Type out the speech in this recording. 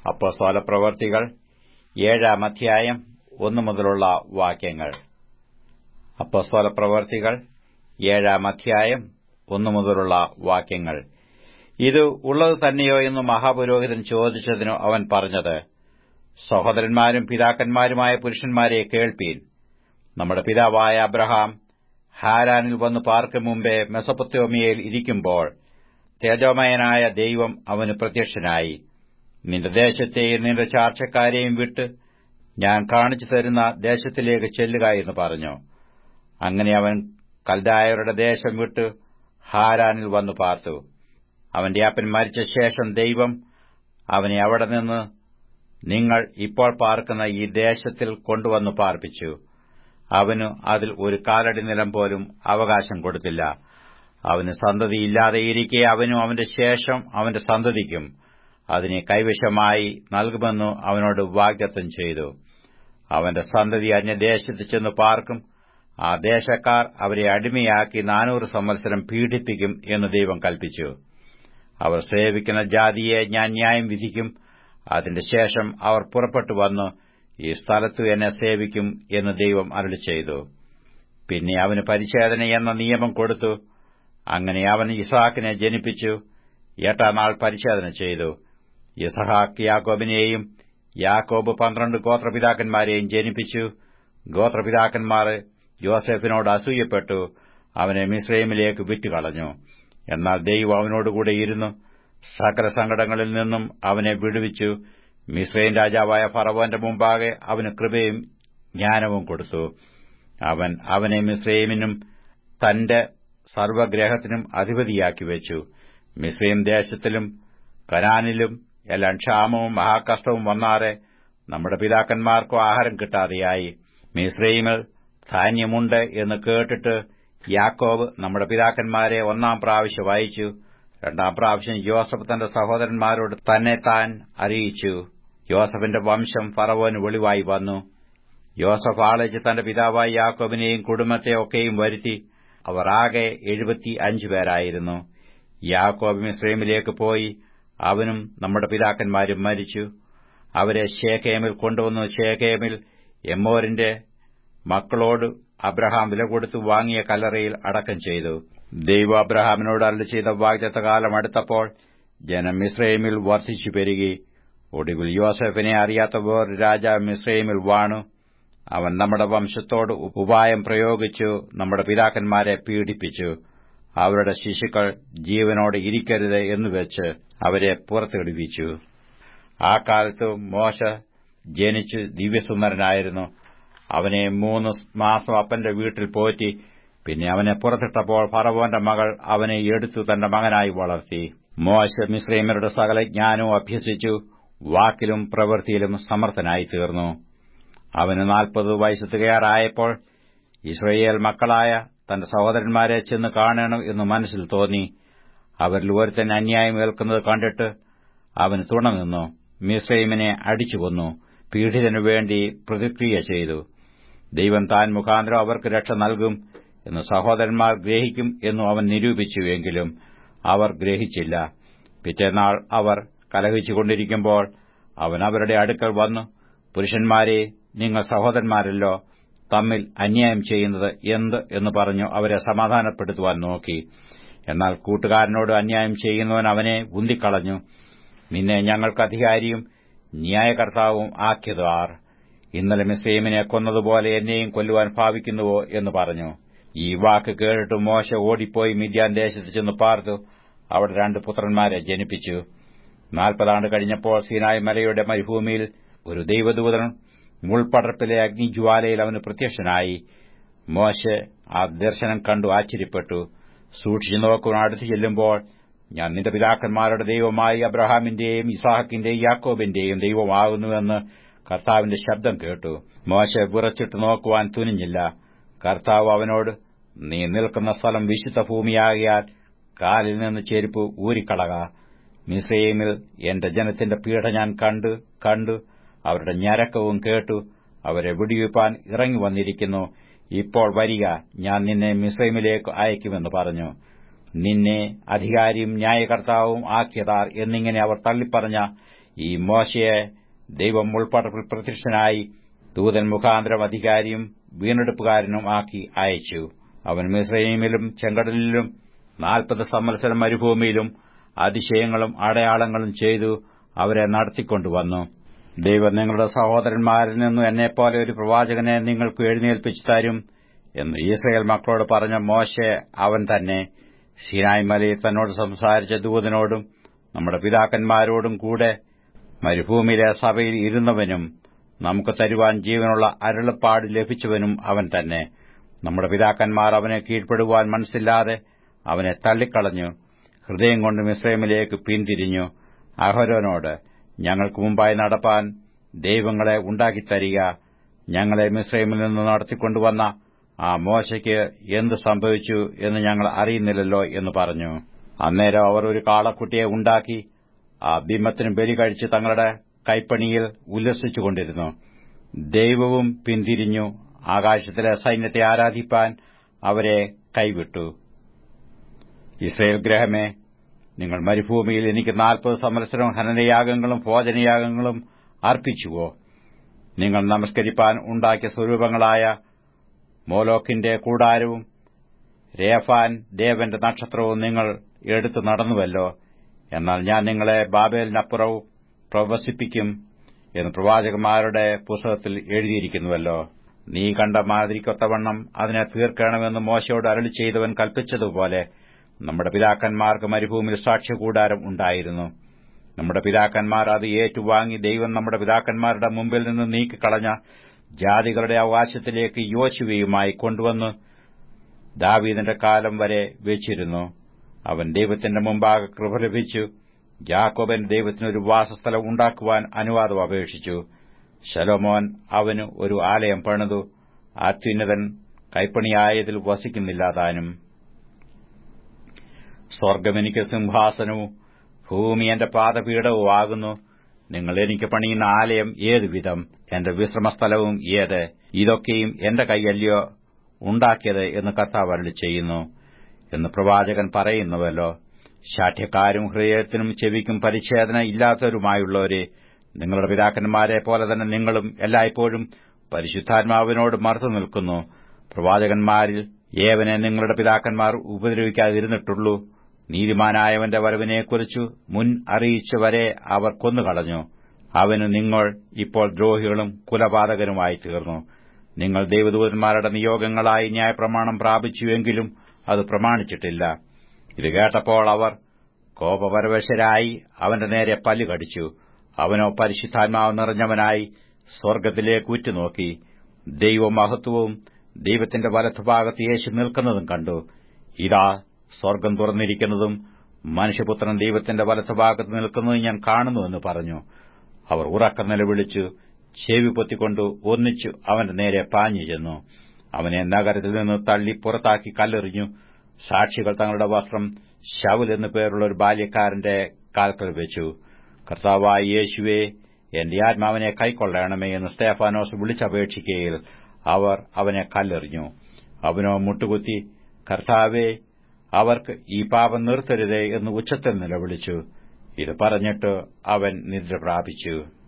അപ്പോസ്തല പ്രവർത്തികൾ ഏഴാം അധ്യായം ഒന്നു മുതലുള്ള വാക്യങ്ങൾ അപ്പോസ്തല പ്രവർത്തികൾ ഏഴാം അധ്യായം ഒന്നു മുതലുള്ള വാക്യങ്ങൾ ഇത് ഉള്ളത് തന്നെയോ എന്ന് മഹാപുരോഹിതൻ ചോദിച്ചതിനു അവൻ പറഞ്ഞത് സഹോദരന്മാരും പിതാക്കന്മാരുമായ പുരുഷന്മാരെ കേൾപ്പീൻ നമ്മുടെ പിതാവായ അബ്രഹാം ഹാരാനിൽ വന്ന് പാർക്കും മുമ്പേ മെസപ്പൊത്തോമിയയിൽ ഇരിക്കുമ്പോൾ തേജോമയനായ ദൈവം അവന് പ്രത്യക്ഷനായി നിന്റെ ദേശത്തെയും നിന്റെ ചാർച്ചക്കാരെയും വിട്ട് ഞാൻ കാണിച്ചു തരുന്ന ദേശത്തിലേക്ക് ചെല്ലുക എന്ന് പറഞ്ഞു അങ്ങനെ അവൻ കൽദായരുടെ ദേശം വിട്ട് ഹാരാനിൽ വന്നു പാർത്തു അവന്റെ അപ്പൻ മരിച്ച ശേഷം ദൈവം അവനെ അവിടെ നിന്ന് നിങ്ങൾ ഇപ്പോൾ പാർക്കുന്ന ഈ ദേശത്തിൽ കൊണ്ടുവന്നു പാർപ്പിച്ചു അവനു അതിൽ ഒരു കാലടി നിലം പോലും അവകാശം കൊടുത്തില്ല അവന് സന്തതിയില്ലാതെയിരിക്കെ അവനും അവന്റെ ശേഷം അവന്റെ സന്തതിക്കും അതിനെ കൈവശമായി നൽകുമെന്നു അവനോട് വാഗ്ദത്തം ചെയ്തു അവന്റെ സന്തതി അന്യദേശത്ത് ചെന്ന് പാർക്കും ആ ദേശക്കാർ അവരെ അടിമയാക്കി നാനൂറ് സംവത്സരം പീഡിപ്പിക്കും എന്ന് ദൈവം കൽപ്പിച്ചു അവർ സേവിക്കുന്ന ജാതിയെ ഞാൻ ന്യായം വിധിക്കും അതിന്റെ ശേഷം അവർ പുറപ്പെട്ടു വന്ന് ഈ സ്ഥലത്തു എന്നെ സേവിക്കും എന്ന് ദൈവം അരുളി ചെയ്തു പിന്നെ അവന് പരിച്ഛേദന എന്ന നിയമം കൊടുത്തു അങ്ങനെ അവൻ ഇസാക്കിനെ ജനിപ്പിച്ചു എട്ടാം നാൾ പരിച്ഛേദന ചെയ്തു ഇസഹാക്ക് യാക്കോബിനെയും യാക്കോബ് പന്ത്രണ്ട് ഗോത്രപിതാക്കന്മാരെയും ജനിപ്പിച്ചു ഗോത്രപിതാക്കന്മാർ യോസെഫിനോട് അസൂയപ്പെട്ടു അവനെ മിസ്രൈമിലേക്ക് വിറ്റുകളഞ്ഞു എന്നാൽ ദൈവം അവനോടുകൂടെ ഇരുന്നു സകല സങ്കടങ്ങളിൽ നിന്നും അവനെ വിടുവിച്ചു മിസ്രൈൻ രാജാവായ ഫറവോന്റെ മുമ്പാകെ അവന് കൃപയും ജ്ഞാനവും കൊടുത്തു അവൻ അവനെ മിസ്രൈമിനും തന്റെ സർവഗ്രഹത്തിനും അധിപതിയാക്കി വെച്ചു മിസ്രൈം ദേശത്തിലും കനാനിലും എല്ലാം ക്ഷാമവും മഹാകഷ്ടവും വന്നാറെ നമ്മുടെ പിതാക്കന്മാർക്കോ ആഹാരം കിട്ടാതെയായി മിസ്രൈമിൽ ധാന്യമുണ്ട് എന്ന് കേട്ടിട്ട് യാക്കോബ് നമ്മുടെ പിതാക്കന്മാരെ ഒന്നാം പ്രാവശ്യം വായിച്ചു രണ്ടാം പ്രാവശ്യം യോസഫ് തന്റെ സഹോദരന്മാരോട് തന്നെ താൻ അറിയിച്ചു യോസഫിന്റെ വംശം ഫറവോന് വെളിവായി വന്നു യോസഫ് ആളേച്ച് തന്റെ പിതാവായ യാക്കോബിനെയും കുടുംബത്തെ ഒക്കെയും വരുത്തി അവർ ആകെ എഴുപത്തി അഞ്ചു പേരായിരുന്നു യാക്കോബ് മിസ്രൈമിലേക്ക് പോയി അവനും നമ്മുടെ പിതാക്കന്മാരും മരിച്ചു അവരെ ഷേഖേമിൽ കൊണ്ടുവന്നു ഷേഖേമിൽ എമ്മോരിന്റെ മക്കളോട് അബ്രഹാം വില കൊടുത്തു വാങ്ങിയ കല്ലറയിൽ അടക്കം ചെയ്തു ദൈവം അബ്രഹാമിനോട് അരളി ചെയ്ത വാഗ്ദത്തകാലം അടുത്തപ്പോൾ ജനം മിസ്രൈമിൽ വർദ്ധിച്ചു പെരുകി ഒടുവിൽ യോസഫിനെ അറിയാത്ത വേറൊരു രാജാവ് മിസ്രൈമിൽ വാണു അവൻ നമ്മുടെ വംശത്തോട് ഉപായം പ്രയോഗിച്ചു നമ്മുടെ പിതാക്കന്മാരെ പീഡിപ്പിച്ചു അവരുടെ ശിശുക്കൾ ജീവനോടെ ഇരിക്കരുത് എന്നുവെച്ച് അവരെ പുറത്തിടിപ്പിച്ചു ആ കാലത്ത് മോശ ജനിച്ച് ദിവ്യസുന്ദരനായിരുന്നു അവനെ മൂന്ന് മാസം അപ്പന്റെ വീട്ടിൽ പോറ്റി പിന്നെ അവനെ പുറത്തിട്ടപ്പോൾ ഫറവോന്റെ മകൾ അവനെ എടുത്തു തന്റെ മകനായി വളർത്തി മോശ മിശ്രീമരുടെ സകല ജ്ഞാനവും അഭ്യസിച്ചു വാക്കിലും പ്രവൃത്തിയിലും സമർത്ഥനായി തീർന്നു അവന് നാൽപ്പത് വയസ്സ് തികയാറായപ്പോൾ ഇസ്രയേൽ മക്കളായ തന്റെ സഹോദരന്മാരെ ചെന്ന് കാണണം എന്ന് മനസ്സിൽ തോന്നി അവരിൽ ഒരുത്തൻ അന്യായം ഏൽക്കുന്നത് കണ്ടിട്ട് അവന് തുണനിന്നു മിസ്രൈമിനെ അടിച്ചുകൊന്നു പീഡിതനു വേണ്ടി പ്രതിക്രിയ ചെയ്തു ദൈവം താൻ മുഖാന്തരം അവർക്ക് രക്ഷ നൽകും എന്ന് സഹോദരന്മാർ ഗ്രഹിക്കും എന്നു അവൻ നിരൂപിച്ചുവെങ്കിലും അവർ ഗ്രഹിച്ചില്ല പിറ്റേനാൾ അവർ കലഹിച്ചുകൊണ്ടിരിക്കുമ്പോൾ അവൻ അവരുടെ അടുക്കൽ വന്നു പുരുഷന്മാരെ നിങ്ങൾ സഹോദരന്മാരല്ലോ തമ്മിൽ അന്യായം ചെയ്യുന്നത് എന്ത് എന്ന് പറഞ്ഞു അവരെ സമാധാനപ്പെടുത്തുവാൻ നോക്കി എന്നാൽ കൂട്ടുകാരനോട് അന്യായം ചെയ്യുന്നവൻ അവനെ ഉന്തിക്കളഞ്ഞു നിന്നെ ഞങ്ങൾക്ക് അധികാരിയും ന്യായകർത്താവും ആക്കിയത് ആർ ഇന്നലെ മിസ്ലീമിനെ കൊന്നതുപോലെ എന്നെയും കൊല്ലുവാൻ ഭാവിക്കുന്നുവോ എന്ന് പറഞ്ഞു ഈ വാക്ക് കേട്ടിട്ട് മോശ ഓടിപ്പോയി മിദ്യാൻ ദേശത്ത് ചെന്ന് പാർത്തു അവിടെ രണ്ട് പുത്രന്മാരെ ജനിപ്പിച്ചു നാൽപ്പതാണ്ട് കഴിഞ്ഞപ്പോൾ സീനായ് മലയുടെ മരുഭൂമിയിൽ ഒരു ദൈവദൂതൻ മുൾപടർപ്പിലെ അഗ്നിജ്വാലയിൽ അവന് പ്രത്യക്ഷനായി മോശ ആ ദർശനം കണ്ടു ആശ്ചര്യപ്പെട്ടു സൂക്ഷിച്ചു നോക്കുവാൻ അടുത്തു ചെല്ലുമ്പോൾ ഞാൻ നിന്റെ പിതാക്കന്മാരുടെ ദൈവമായി അബ്രഹാമിന്റെയും ഇസാഹക്കിന്റെയും യാക്കോബിന്റെയും ദൈവമാകുന്നുവെന്ന് കർത്താവിന്റെ ശബ്ദം കേട്ടു മോശ വിറച്ചിട്ട് നോക്കുവാൻ തുനിഞ്ഞില്ല കർത്താവ് അവനോട് നീ നിൽക്കുന്ന സ്ഥലം വിശുദ്ധ ഭൂമിയാകിയാൽ കാലിൽ നിന്ന് ചെരുപ്പ് ഊരിക്കളക മിസ്രൈമിൽ എന്റെ ജനത്തിന്റെ പീഡ ഞാൻ കണ്ടു കണ്ടു അവരുടെ ഞരക്കവും കേട്ടു അവരെ വെടിവെപ്പാൻ ഇറങ്ങി വന്നിരിക്കുന്നു ഇപ്പോൾ വരിക ഞാൻ നിന്നെ മിസ്രൈമിലേക്ക് അയക്കുമെന്ന് പറഞ്ഞു നിന്നെ അധികാരിയും ന്യായകർത്താവും ആക്കിയതാർ എന്നിങ്ങനെ അവർ തള്ളിപ്പറഞ്ഞ ഈ മോശയെ ദൈവം മുൾപ്പടപ്പിൽ പ്രത്യക്ഷനായി ദൂതൻ മുഖാന്തരം അധികാരിയും വീണ്ടെടുപ്പുകാരനും ആക്കി അയച്ചു അവൻ മിസ്രൈമിലും ചെങ്കടലിലും നാൽപ്പത് സംവത്സരം മരുഭൂമിയിലും അതിശയങ്ങളും അടയാളങ്ങളും ചെയ്തു അവരെ നടത്തിക്കൊണ്ടുവന്നു ദൈവം നിങ്ങളുടെ സഹോദരന്മാരിൽ നിന്നും എന്നെപ്പോലെ ഒരു പ്രവാചകനെ നിങ്ങൾക്ക് എഴുന്നേൽപ്പിച്ചു തരും എന്ന് ഇസ്രയേൽ മക്കളോട് പറഞ്ഞ മോശെ അവൻ തന്നെ സിനായ് മലയിൽ തന്നോട് സംസാരിച്ച ദൂതനോടും നമ്മുടെ പിതാക്കന്മാരോടും കൂടെ മരുഭൂമിയിലെ സഭയിൽ ഇരുന്നവനും നമുക്ക് തരുവാൻ ജീവനുള്ള അരുളപ്പാട് ലഭിച്ചവനും അവൻ തന്നെ നമ്മുടെ പിതാക്കന്മാർ അവനെ കീഴ്പ്പെടുവാൻ മനസ്സില്ലാതെ അവനെ തള്ളിക്കളഞ്ഞു ഹൃദയം കൊണ്ട് മിശ്രമിലേക്ക് പിന്തിരിഞ്ഞു അഹരോനോട് ഞങ്ങൾക്ക് മുമ്പായി നടപ്പാൻ ദൈവങ്ങളെ ഉണ്ടാക്കിത്തരിക ഞങ്ങളെ മിശ്രമിൽ നിന്ന് നടത്തിക്കൊണ്ടുവന്ന ആ മോശയ്ക്ക് എന്ത് സംഭവിച്ചു എന്ന് ഞങ്ങൾ അറിയുന്നില്ലല്ലോ എന്ന് പറഞ്ഞു അന്നേരം അവർ ഒരു കാളക്കുട്ടിയെ ഉണ്ടാക്കി ആ ബിംബത്തിന് ബലി കഴിച്ച് തങ്ങളുടെ കൈപ്പണിയിൽ ഉല്ലസിച്ചുകൊണ്ടിരുന്നു ദൈവവും പിന്തിരിഞ്ഞു ആകാശത്തിലെ സൈന്യത്തെ ആരാധിപ്പാൻ അവരെ കൈവിട്ടു ഇസ്രയേൽ ഗ്രഹമേ നിങ്ങൾ മരുഭൂമിയിൽ എനിക്ക് നാൽപ്പത് സംവത്സരം ഹനനയാഗങ്ങളും ഭോജനയാഗങ്ങളും അർപ്പിച്ചുവോ നിങ്ങൾ നമസ്കരിപ്പാൻ ഉണ്ടാക്കിയ സ്വരൂപങ്ങളായ മോലോക്കിന്റെ കൂടാരവും രേഫാൻ ദേവന്റെ നക്ഷത്രവും നിങ്ങൾ എടുത്തു നടന്നുവല്ലോ എന്നാൽ ഞാൻ നിങ്ങളെ ബാബേലിനപ്പുറവും പ്രവസിപ്പിക്കും എന്ന് പ്രവാചകന്മാരുടെ പുസ്തകത്തിൽ എഴുതിയിരിക്കുന്നുവല്ലോ നീ കണ്ട മാതിരിക്കൊത്തവണ്ണം അതിനെ തീർക്കണമെന്ന് മോശയോട് അരളി ചെയ്തവൻ കൽപ്പിച്ചതുപോലെ നമ്മുടെ പിതാക്കന്മാർക്ക് മരുഭൂമിയിൽ സാക്ഷ്യകൂടാരം ഉണ്ടായിരുന്നു നമ്മുടെ പിതാക്കന്മാർ അത് ഏറ്റുവാങ്ങി ദൈവം നമ്മുടെ പിതാക്കന്മാരുടെ മുമ്പിൽ നിന്ന് നീക്കിക്കളഞ്ഞ ജാതികളുടെ അവകാശത്തിലേക്ക് യോശുവയുമായി കൊണ്ടുവന്ന് ദാവീദിന്റെ കാലം വരെ വെച്ചിരുന്നു അവൻ ദൈവത്തിന്റെ മുമ്പാകെ കൃപ ലഭിച്ചു യാക്കോബൻ ദൈവത്തിനൊരു വാസസ്ഥലം ഉണ്ടാക്കുവാൻ അനുവാദം അപേക്ഷിച്ചു ശലോമോൻ അവന് ഒരു ആലയം പണിതു അത്യുന്നതൻ കൈപ്പണിയായതിൽ വസിക്കുന്നില്ല താനും സ്വർഗം എനിക്ക് സിംഹാസനവും ഭൂമി എന്റെ പാദപീഠവുമാകുന്നു നിങ്ങൾ എനിക്ക് പണിയുന്ന ആലയം ഏത് വിധം എന്റെ വിശ്രമസ്ഥലവും ഏത് ഇതൊക്കെയും എന്റെ കൈയല്ലയോ ഉണ്ടാക്കിയത് എന്ന് കർത്താവ് അരളി ചെയ്യുന്നു എന്ന് പ്രവാചകൻ പറയുന്നുവല്ലോ ശാഠ്യക്കാരും ഹൃദയത്തിനും ചെവിക്കും പരിച്ഛേദന ഇല്ലാത്തവരുമായുള്ളവരെ നിങ്ങളുടെ പിതാക്കന്മാരെ പോലെ തന്നെ നിങ്ങളും എല്ലായ്പ്പോഴും പരിശുദ്ധാത്മാവിനോട് മറുത്തു നിൽക്കുന്നു പ്രവാചകന്മാരിൽ ഏവനെ നിങ്ങളുടെ പിതാക്കന്മാർ ഉപദ്രവിക്കാതിരുന്നിട്ടുള്ളൂ നീതിമാനായവന്റെ വരവിനെക്കുറിച്ചു മുൻ അറിയിച്ചവരെ അവർ കൊന്നുകളഞ്ഞു അവന് നിങ്ങൾ ഇപ്പോൾ ദ്രോഹികളും കുലപാതകരുമായി തീർന്നു നിങ്ങൾ ദൈവദൂതന്മാരുടെ നിയോഗങ്ങളായി ന്യായപ്രമാണം പ്രാപിച്ചുവെങ്കിലും അത് പ്രമാണിച്ചിട്ടില്ല ഇത് കേട്ടപ്പോൾ അവർ കോപപരവശരായി അവന്റെ നേരെ പല്ലു കടിച്ചു അവനോ പരിശുദ്ധാത്മാവ് നിറഞ്ഞവനായി സ്വർഗ്ഗത്തിലേക്ക് ഉറ്റുനോക്കി ദൈവമഹത്വവും ദൈവത്തിന്റെ വലത്തുഭാഗത്ത് യേശു നിൽക്കുന്നതും കണ്ടു ഇതാ സ്വർഗം തുറന്നിരിക്കുന്നതും മനുഷ്യപുത്രൻ ദൈവത്തിന്റെ വലത്തുഭാഗത്ത് നിൽക്കുന്നതും ഞാൻ കാണുന്നുവെന്ന് പറഞ്ഞു അവർ ഉറക്കം നിലവിളിച്ചു ചെവി പൊത്തിക്കൊണ്ട് ഒന്നിച്ചു അവന്റെ നേരെ പാഞ്ഞു ചെന്നു അവനെ നഗരത്തിൽ നിന്ന് തള്ളി പുറത്താക്കി കല്ലെറിഞ്ഞു സാക്ഷികൾ തങ്ങളുടെ വസ്ത്രം ശവുൽ എന്നു പേരുള്ള ഒരു ബാല്യക്കാരന്റെ കാൽക്കൽ വെച്ചു കർത്താവായ യേശുവെ എന്റെ ആത്മാവിനെ കൈക്കൊള്ളണമേ എന്ന് സ്തേഫാനോസ് വിളിച്ചപേക്ഷിക്കയിൽ അവർ അവനെ കല്ലെറിഞ്ഞു അവനോ മുട്ടുകുത്തി കർത്താവെ അവർക്ക് ഈ പാപം നിർത്തരുതേ എന്ന് ഉച്ചത്തിൽ നിലവിളിച്ചു ഇത് പറഞ്ഞിട്ട് അവൻ നിദ്ര പ്രാപിച്ചു